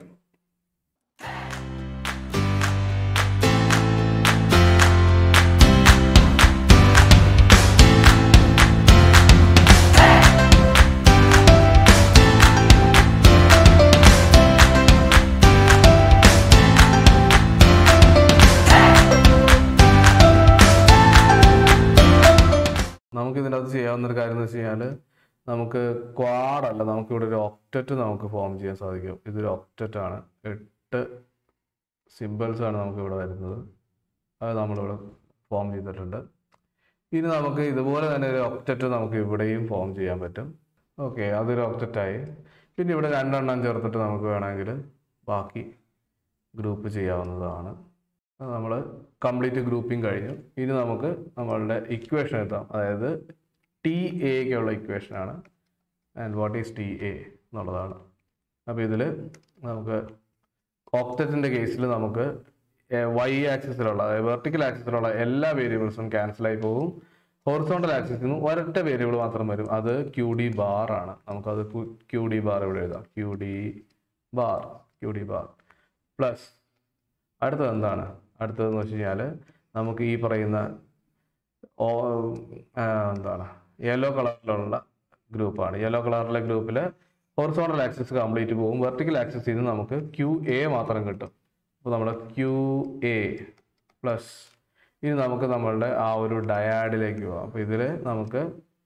നമുക്ക് ഇതിനകത്ത് ചെയ്യാവുന്ന ഒരു കാര്യം എന്ന് വെച്ച് കഴിഞ്ഞാൽ നമുക്ക് ക്വാഡ് അല്ല നമുക്ക് ഇവിടെ ഒരു ഒക്റ്ററ്റ് നമുക്ക് ഫോം ചെയ്യാൻ സാധിക്കും ഇതൊരു ഒക്റ്ററ്റ് ആണ് എട്ട് സിമ്പിൾസ് ആണ് നമുക്ക് ഇവിടെ വരുന്നത് അത് നമ്മളിവിടെ ഫോം ചെയ്തിട്ടുണ്ട് ഇനി നമുക്ക് ഇതുപോലെ തന്നെ ഒരു ഒക്റ്ററ്റ് നമുക്ക് ഇവിടെയും ഫോം ചെയ്യാൻ പറ്റും ഓക്കെ അതൊരു ഒക്റ്ററ്റായി പിന്നെ ഇവിടെ രണ്ടെണ്ണം ചേർത്തിട്ട് നമുക്ക് വേണമെങ്കിൽ ബാക്കി ഗ്രൂപ്പ് ചെയ്യാവുന്നതാണ് നമ്മൾ കംപ്ലീറ്റ് ഗ്രൂപ്പിംഗ് കഴിഞ്ഞു ഇനി നമുക്ക് നമ്മളുടെ ഇക്വേഷൻ എത്താം അതായത് ടി എക്കുള്ള ഇക്വേഷനാണ് and what is T A എന്നുള്ളതാണ് അപ്പോൾ ഇതിൽ നമുക്ക് ഓക്റ്ററ്റിൻ്റെ കേസിൽ നമുക്ക് വൈ ആക്സിസിലുള്ള അതായത് വെർട്ടിക്കൽ ആക്സിസിലുള്ള എല്ലാ വേരിയബിൾസും ക്യാൻസലായി പോകും ഹോറിസോണ്ടൽ ആക്സിസിൽ നിന്ന് ഒരൊറ്റ വേരിയബിൾ മാത്രം വരും അത് ക്യൂ ഡി ബാർ ആണ് നമുക്കത് ക്യൂ ഡി ബാർ ഇവിടെ എഴുതാം Q D bar Q D bar plus അടുത്തത് എന്താണ് അടുത്തതെന്ന് വെച്ച് കഴിഞ്ഞാൽ നമുക്ക് ഈ പറയുന്ന ഓ ആ, എന്താണ് യെല്ലോ കളറിലുള്ള ഗ്രൂപ്പാണ് യെല്ലോ കളറിലെ ഗ്രൂപ്പിൽ ഹോറിസോണ്ടൽ ആക്സിസ് കംപ്ലീറ്റ് പോകും വെർട്ടിക്കൽ ആക്സിസിൽ നിന്ന് നമുക്ക് ക്യൂ എ മാത്രം കിട്ടും അപ്പോൾ നമ്മൾ ക്യൂ എ പ്ലസ് ഇനി നമുക്ക് നമ്മളുടെ ആ ഒരു ഡയാഡിലേക്ക് പോകാം അപ്പോൾ ഇതിൽ നമുക്ക്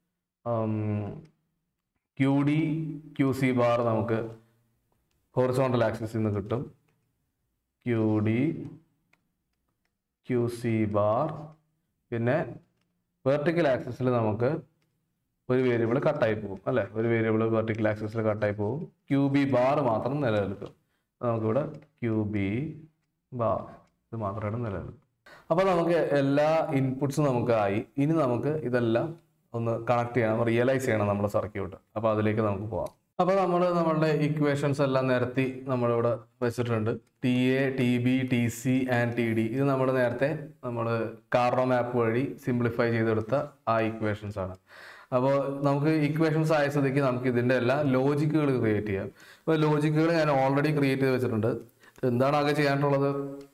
Q D Q C bar നമുക്ക് ഹോറിസോണ്ടൽ ആക്സിസിൽ നിന്ന് കിട്ടും Q D Q C bar പിന്നെ വെർട്ടിക്കൽ ആക്സിസിൽ നമുക്ക് ഒരു വേരിയബിൾ കട്ടായി പോകും അല്ലേ ഒരു വേരിയബിൾ വെർട്ടിക്കൽ ആക്സിസിൽ കട്ടായി പോകും ക്യൂ ബി ബാർ മാത്രം നിലനിൽക്കും നമുക്കിവിടെ ക്യൂ ബി ബാർ ഇത് മാത്രമായിട്ട് നിലനിൽക്കും അപ്പോൾ നമുക്ക് എല്ലാ ഇൻപുട്സും നമുക്ക് ആയി ഇനി നമുക്ക് ഇതെല്ലാം ഒന്ന് കണക്ട് ചെയ്യണം റിയലൈസ് ചെയ്യണം നമ്മുടെ സർക്യൂട്ട് അപ്പോൾ അതിലേക്ക് നമുക്ക് പോവാം അപ്പോൾ നമ്മൾ നമ്മളുടെ ഇക്വേഷൻസ് എല്ലാം നിരത്തി നമ്മളിവിടെ വെച്ചിട്ടുണ്ട് T A T B T C and T D ഇത് നമ്മൾ നേരത്തെ നമ്മൾ കാർണോ മാപ്പ് വഴി സിംപ്ലിഫൈ ചെയ്തെടുത്ത ആ ഇക്വേഷൻസ് ആണ് അപ്പോൾ നമുക്ക് ഇക്വേഷൻസ് ആയ സ്ഥിതിക്ക് നമുക്ക് ഇതിൻ്റെ എല്ലാം ലോജിക്കുകൾ ക്രിയേറ്റ് ചെയ്യാം അപ്പോൾ ലോജിക്കുകൾ ഞാൻ ഓൾറെഡി ക്രിയേറ്റ് ചെയ്ത് വെച്ചിട്ടുണ്ട് എന്താണ് ആകെ ചെയ്യാനുള്ളത്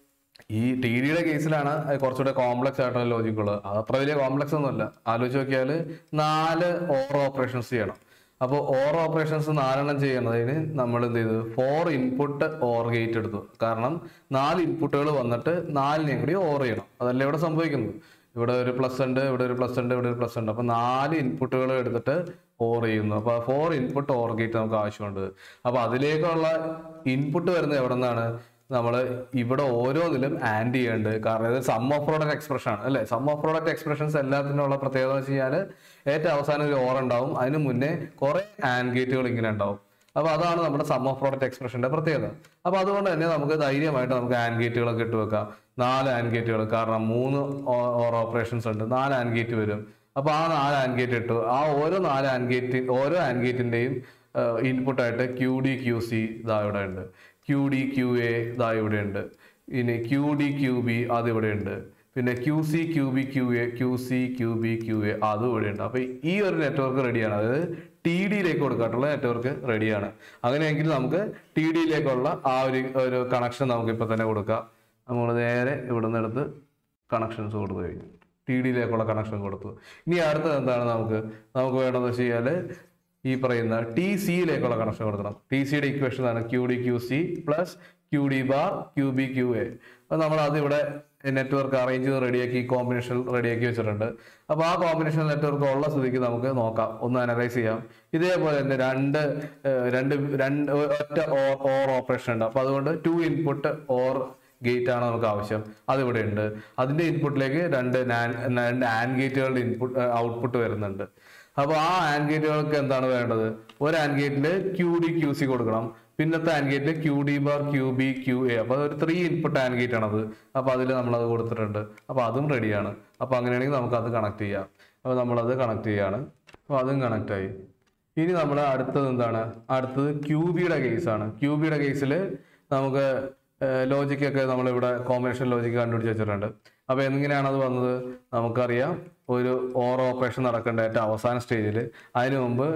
ഈ ടി ഡിയുടെ കേസിലാണ് അത് കുറച്ചുകൂടെ കോംപ്ലക്സ് ആയിട്ടുള്ള ലോജിക് ഉള്ളത് അത് അത്ര വലിയ കോംപ്ലക്സ് ഒന്നുമല്ല ആലോചിച്ച് നോക്കിയാൽ നാല് ഓർ ഓപ്പറേഷൻസ് ചെയ്യണം അപ്പോൾ ഓർ ഓപ്പറേഷൻസ് നാലെണ്ണം ചെയ്യുന്നതിന് നമ്മൾ എന്ത് ചെയ്തു ഫോർ ഇൻപുട്ട് ഓർ ഗേറ്റ് എടുത്തു കാരണം നാല് ഇൻപുട്ടുകൾ വന്നിട്ട് നാലിനെയും കൂടി ഓർ ചെയ്യണം അതല്ല ഇവിടെ സംഭവിക്കുന്നത് ഇവിടെ ഒരു പ്ലസ് ഉണ്ട് ഇവിടെ ഒരു പ്ലസ് ഉണ്ട് ഇവിടെ ഒരു പ്ലസ് ഉണ്ട് അപ്പോൾ നാല് ഇൻപുട്ടുകൾ എടുത്തിട്ട് ഓർ ചെയ്യുന്നു അപ്പോൾ ഫോർ ഇൻപുട്ട് ഓർ ഗേറ്റ് നമുക്ക് ആവശ്യമുണ്ട് അപ്പോൾ അതിലേക്കുള്ള ഇൻപുട്ട് വരുന്നത് എവിടെ നിന്നാണ് നമ്മൾ ഇവിടെ ഓരോന്നിലും ആൻഡ് ചെയ്യേണ്ടത് കാരണം ഇത് സം ഓഫ് പ്രോഡക്റ്റ് എക്സ്പ്രഷൻ ആണ് അല്ലെ സം ഓഫ് പ്രോഡക്റ്റ് എക്സ്പ്രഷൻസ് എല്ലാത്തിനുള്ള പ്രത്യേകത എന്ന് വെച്ച് കഴിഞ്ഞാൽ ഏറ്റവും അവസാനം ഒരു ഓർ ഉണ്ടാവും അതിന് മുന്നേ കുറെ ആൻഡ് ഗേറ്റുകൾ ഇങ്ങനെ ഉണ്ടാവും അപ്പൊ അതാണ് നമ്മുടെ സം ഓഫ് പ്രോഡക്റ്റ് എക്സ്പ്രഷന്റെ പ്രത്യേകത അപ്പൊ അതുകൊണ്ട് തന്നെ നമുക്ക് ധൈര്യമായിട്ട് നമുക്ക് ആൻഡ് ഗേറ്റുകളൊക്കെ ഇട്ട് വെക്കാം നാല് ആൻഡ് ഗേറ്റുകൾ കാരണം മൂന്ന് ഓർ ഓപ്പറേഷൻസ് ഉണ്ട് നാല് ആൻഡ് ഗേറ്റ് വരും അപ്പൊ ആ നാല് ആൻഡ് ഗേറ്റ് ഇട്ടു ആ ഓരോ നാല് ആൻഡ് ഗേറ്റ് ഓരോ ആൻഡ് ഗേറ്റിന്റെയും ഇൻപുട്ടായിട്ട് ക്യൂ ഡി ക്യൂ സി ഇതാ ഇവിടെ ഉണ്ട് ക്യൂ ഡി ക്യൂ എ ഇതാ ഇവിടെ ഉണ്ട് ഇനി ക്യൂ ഡി ക്യൂ ബി അത് ഇവിടെ ഉണ്ട് പിന്നെ Q C Q B Q A Q C Q B Q A അതും ഇവിടെ ഉണ്ട് അപ്പൊ ഈ ഒരു നെറ്റ്വർക്ക് റെഡിയാണ് അതായത് ടി ഡിയിലേക്ക് കൊടുക്കാട്ടുള്ള നെറ്റ്വർക്ക് റെഡിയാണ് അങ്ങനെയെങ്കിൽ നമുക്ക് ടി ഡിയിലേക്കുള്ള ആ ഒരു ഒരു കണക്ഷൻ നമുക്ക് ഇപ്പൊ തന്നെ കൊടുക്കാം നമ്മൾ നേരെ ഇവിടെ നിന്ന് എടുത്ത് കണക്ഷൻസ് കൊടുത്തു കഴിഞ്ഞു ടി ഡിയിലേക്കുള്ള കണക്ഷൻ കൊടുത്തു ഇനി അടുത്തത് എന്താണ് നമുക്ക് നമുക്ക് വേണ്ടതെന്ന് വെച്ച് കഴിഞ്ഞാൽ ഈ പറയുന്ന ടി സിയിലേക്കുള്ള കണക്ഷൻ കൊടുക്കണം ടി സിയുടെ ഇക്വേഷൻ ആണ് Q D Q C plus Q D bar Q B Q A അപ്പോൾ നമ്മൾ അത് ഇവിടെ നെറ്റ്വർക്ക് അറേഞ്ച് ചെയ്ത് റെഡിയാക്കി കോമ്പിനേഷൻ റെഡിയാക്കി വെച്ചിട്ടുണ്ട് അപ്പോൾ ആ കോമ്പിനേഷൻ നെറ്റ്വർക്ക് ഉള്ള സ്ഥിതിക്ക് നമുക്ക് നോക്കാം ഒന്ന് അനലൈസ് ചെയ്യാം ഇതേപോലെ തന്നെ രണ്ട് ഏഹ്, രണ്ട് രണ്ട് ഒറ്റ ഓർ ഓർ ഓപ്പറേഷൻ ഉണ്ട് അപ്പോൾ അതുകൊണ്ട് ടു ഇൻപുട്ട് ഓർ ഗേറ്റ് ആണ് നമുക്ക് ആവശ്യം അതിവിടെ ഉണ്ട് അതിന്റെ ഇൻപുട്ടിലേക്ക് രണ്ട് നാൻ- രണ്ട് ആൻഡ് ഗേറ്റുകളുടെ ഇൻപുട്ട് ഔട്ട്പുട്ട് വരുന്നുണ്ട് അപ്പോൾ ആ ആൻഡ് ഗേറ്റുകൾക്ക് എന്താണ് വേണ്ടത് ഒരു ആൻഡ് ഗേറ്റിൽ ക്യൂ ഡി ക്യൂ സി കൊടുക്കണം പിന്നത്തെ ആൻഡ് ഗേറ്റിൽ Q D bar Q B Q A അപ്പോൾ ഒരു ത്രീ ഇൻപുട്ട് ആൻഡ് ഗേറ്റ് ആണത് അപ്പോൾ അതിൽ നമ്മളത് കൊടുത്തിട്ടുണ്ട് അപ്പോൾ അതും റെഡിയാണ് അപ്പോൾ അങ്ങനെയാണെങ്കിൽ നമുക്ക് അത് കണക്ട് ചെയ്യാം അപ്പോൾ നമ്മളത് കണക്ട് ചെയ്യാണ് അപ്പോൾ അതും കണക്ട് ആയി ഇനി നമ്മൾ അടുത്തത് എന്താണ് അടുത്തത് ക്യൂബിയുടെ കേസാണ് ക്യൂബിയുടെ കേസിൽ നമുക്ക് ലോജിക് ഒക്കെ നമ്മളിവിടെ കോമ്പിനേഷൻ ലോജിക് കണ്ടുപിടിച്ച് വെച്ചിട്ടുണ്ട് അപ്പോൾ എങ്ങനെയാണ് അത് വന്നത് നമുക്കറിയാം ഒരു ഓർ ഓപ്പറേഷൻ നടക്കേണ്ട ഏറ്റവും അവസാന സ്റ്റേജിൽ അതിനു മുമ്പ്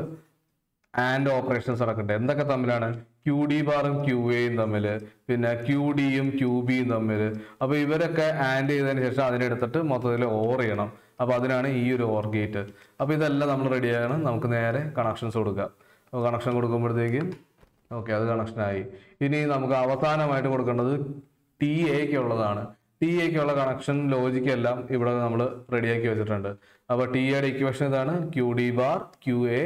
ആൻഡ് ഓപ്പറേഷൻസ് നടക്കട്ടെ എന്തൊക്കെ തമ്മിലാണ് ക്യൂ ഡി ബാറും ക്യൂ എയും തമ്മിൽ പിന്നെ ക്യൂ ഡിയും ക്യൂ ബിയും തമ്മിൽ അപ്പോൾ ഇവരൊക്കെ ആൻഡ് ചെയ്തതിന് ശേഷം അതിനെടുത്തിട്ട് മൊത്തത്തിൽ ഓർ ചെയ്യണം അപ്പോൾ അതിനാണ് ഈ ഒരു ഓർ ഗേറ്റ് അപ്പോൾ ഇതെല്ലാം നമ്മൾ റെഡിയാണ് നമുക്ക് നേരെ കണക്ഷൻസ് കൊടുക്കുക അപ്പോൾ കണക്ഷൻ കൊടുക്കുമ്പോഴത്തേക്കും ഓക്കെ അത് കണക്ഷനായി ഇനി നമുക്ക് അവസാനമായിട്ട് കൊടുക്കേണ്ടത് ടി എക്ക് ഉള്ളതാണ് ടി എക്കുള്ള കണക്ഷൻ ലോജിക് എല്ലാം ഇവിടെ നമ്മൾ റെഡിയാക്കി വെച്ചിട്ടുണ്ട് അപ്പോൾ ടി എയുടെ ഇക്വേഷൻ ഇതാണ് Q D bar Q A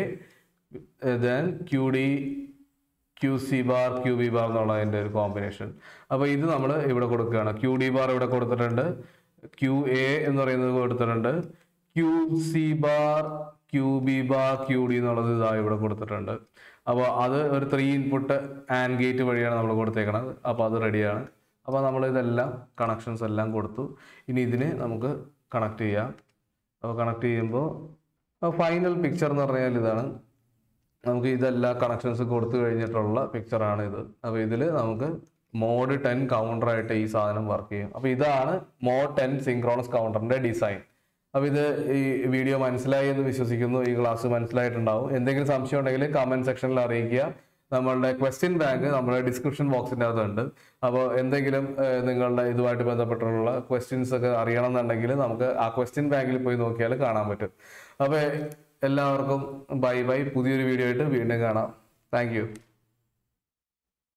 then Q D Q C bar Q B bar എന്നുള്ളതിൻ്റെ ഒരു കോമ്പിനേഷൻ അപ്പോൾ ഇത് നമ്മൾ ഇവിടെ കൊടുക്കുകയാണ് ക്യൂ ഡി ബാർ ഇവിടെ കൊടുത്തിട്ടുണ്ട് ക്യൂ എ എന്ന് പറയുന്നത് കൊടുത്തിട്ടുണ്ട് Q C bar Q B bar Q D എന്നുള്ളത് ഇതാ ഇവിടെ കൊടുത്തിട്ടുണ്ട് അപ്പോൾ അത് ഒരു ത്രീ ഇൻപുട്ട് ആൻഡ് ഗേറ്റ് വഴിയാണ് നമ്മൾ കൊടുത്തേക്കണത് അപ്പോൾ അത് റെഡിയാണ് അപ്പോൾ നമ്മൾ ഇതെല്ലാം കണക്ഷൻസ് എല്ലാം കൊടുത്തു ഇനി ഇതിന് നമുക്ക് കണക്ട് ചെയ്യാം അപ്പോൾ കണക്ട് ചെയ്യുമ്പോൾ ഫൈനൽ പിക്ചർ എന്ന് പറഞ്ഞാൽ ഇതാണ് നമുക്ക് ഇതെല്ലാം കണക്ഷൻസ് കൊടുത്തു കഴിഞ്ഞിട്ടുള്ള പിക്ചറാണ് ഇത് അപ്പോൾ ഇതിൽ നമുക്ക് മോഡ് ടെൻ കൗണ്ടറായിട്ട് ഈ സാധനം വർക്ക് ചെയ്യും അപ്പോൾ ഇതാണ് മോഡ് ടെൻ സിങ്ക്രോണസ് കൗണ്ടറിന്റെ ഡിസൈൻ അപ്പോൾ ഇത് ഈ വീഡിയോ മനസ്സിലായി എന്ന് വിശ്വസിക്കുന്നു ഈ ക്ലാസ് മനസ്സിലായിട്ടുണ്ടാവും എന്തെങ്കിലും സംശയം ഉണ്ടെങ്കിൽ കമന്റ് സെക്ഷനിൽ അറിയിക്കുക നമ്മളുടെ ക്വസ്റ്റ്യൻ ബാങ്ക് നമ്മുടെ ഡിസ്ക്രിപ്ഷൻ ബോക്സിൻ്റെ അകത്തുണ്ട് അപ്പോൾ എന്തെങ്കിലും ഏഹ്, നിങ്ങളുടെ ഇതുമായിട്ട് ബന്ധപ്പെട്ടുള്ള ക്വസ്റ്റ്യൻസ് ഒക്കെ അറിയണം എന്നുണ്ടെങ്കിൽ നമുക്ക് ആ ക്വസ്റ്റ്യൻ ബാങ്കിൽ പോയി നോക്കിയാൽ കാണാൻ പറ്റും അപ്പോൾ എല്ലാവർക്കും ബൈ ബൈ പുതിയൊരു വീഡിയോ ആയിട്ട് വീണ്ടും കാണാം താങ്ക്